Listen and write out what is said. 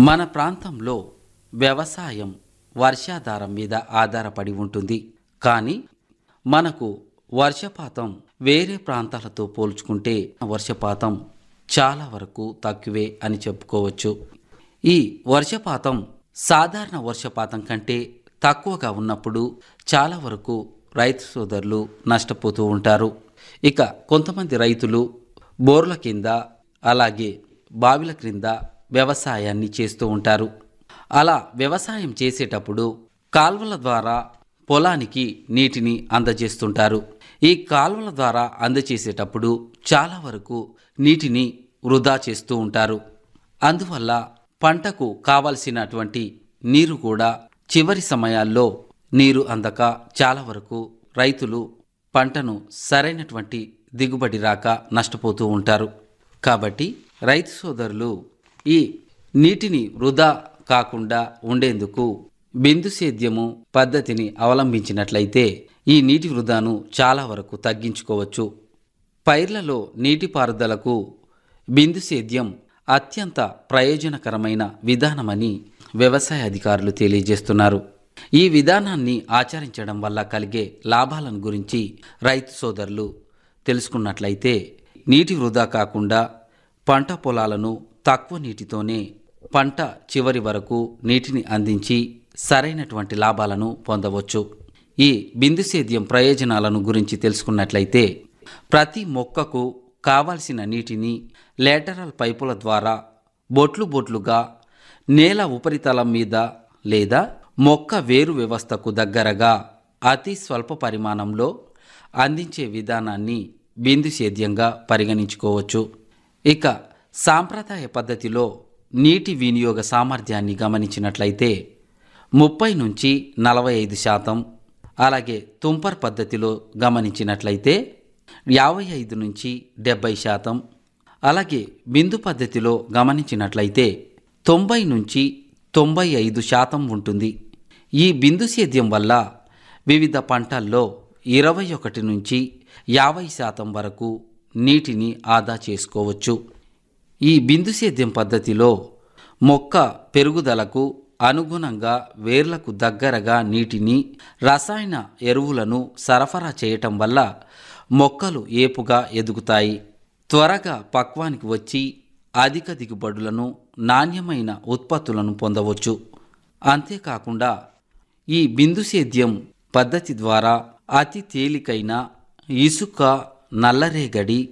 మన ప్రాంతంలో వ్యవసాయం వర్షాధారం మీద ఆధారపడి ఉంటుంది కానీ మనకు వర్షపాతం వేరే ప్రాంతాలతో పోల్చుకుంటే వర్షపాతం చాలా వరకు తక్కువే అని చెప్పుకోవచ్చు ఈ వర్షపాతం సాధారణ వర్షపాతం కంటే తక్కువగా ఉన్నప్పుడు చాలా వరకు రైతు సోదరులు నష్టపోతూ ఉంటారు ఇక కొంతమంది రైతులు బోర్ల కింద అలాగే బావిల క్రింద వ్యవసాయాన్ని చేస్తూ ఉంటారు అలా వ్యవసాయం చేసేటప్పుడు కాల్వల ద్వారా పొలానికి నీటిని అందజేస్తుంటారు ఈ కాల్వల ద్వారా అందజేసేటప్పుడు చాలా వరకు నీటిని వృధా చేస్తూ ఉంటారు అందువల్ల పంటకు కావలసినటువంటి నీరు కూడా చివరి సమయాల్లో నీరు అందక చాలా వరకు రైతులు పంటను సరైనటువంటి దిగుబడి రాక నష్టపోతూ ఉంటారు కాబట్టి రైతు సోదరులు ఈ నీటిని వృధా కాకుండా ఉండేందుకు బిందు సేద్యము పద్ధతిని అవలంబించినట్లయితే ఈ నీటి వృధాను చాలా వరకు తగ్గించుకోవచ్చు పైర్లలో నీటిపారుదలకు బిందు సేద్యం అత్యంత ప్రయోజనకరమైన విధానమని వ్యవసాయ అధికారులు తెలియజేస్తున్నారు ఈ విధానాన్ని ఆచరించడం వల్ల కలిగే లాభాలను గురించి రైతు సోదరులు తెలుసుకున్నట్లయితే నీటి వృధా కాకుండా పంట పొలాలను తక్కువ నీటితోనే పంట చివరి వరకు నీటిని అందించి సరైనటువంటి లాభాలను పొందవచ్చు ఈ బిందు సేద్యం ప్రయోజనాలను గురించి తెలుసుకున్నట్లయితే ప్రతి మొక్కకు కావాల్సిన నీటిని లేటరల్ పైపుల ద్వారా బొట్లు బొట్లుగా నేల ఉపరితలం మీద లేదా మొక్క వేరు వ్యవస్థకు దగ్గరగా అతి స్వల్ప పరిమాణంలో అందించే విధానాన్ని బిందు సేద్యంగా పరిగణించుకోవచ్చు ఇక సాంప్రదాయ పద్ధతిలో నీటి వినియోగ సామర్థ్యాన్ని గమనించినట్లయితే ముప్పై నుంచి నలభై ఐదు శాతం అలాగే తుంపర్ పద్ధతిలో గమనించినట్లయితే యాభై ఐదు నుంచి డెబ్బై శాతం అలాగే బిందు పద్ధతిలో గమనించినట్లయితే తొంభై నుంచి తొంభై ఐదు శాతం ఉంటుంది ఈ బిందు సేద్యం వల్ల వివిధ పంటల్లో ఇరవై ఒకటి నుంచి యాభై శాతం వరకు నీటిని ఆదా చేసుకోవచ్చు ఈ బిందు సేద్యం పద్ధతిలో మొక్క పెరుగుదలకు అనుగుణంగా వేర్లకు దగ్గరగా నీటిని రసాయన ఎరువులను సరఫరా చేయటం వల్ల మొక్కలు ఏపుగా ఎదుగుతాయి త్వరగా పక్వానికి వచ్చి అధిక దిగుబడులను నాణ్యమైన ఉత్పత్తులను పొందవచ్చు అంతేకాకుండా ఈ బిందు సేద్యం పద్ధతి ద్వారా అతి తేలికైన ఇసుక నల్లరేగడి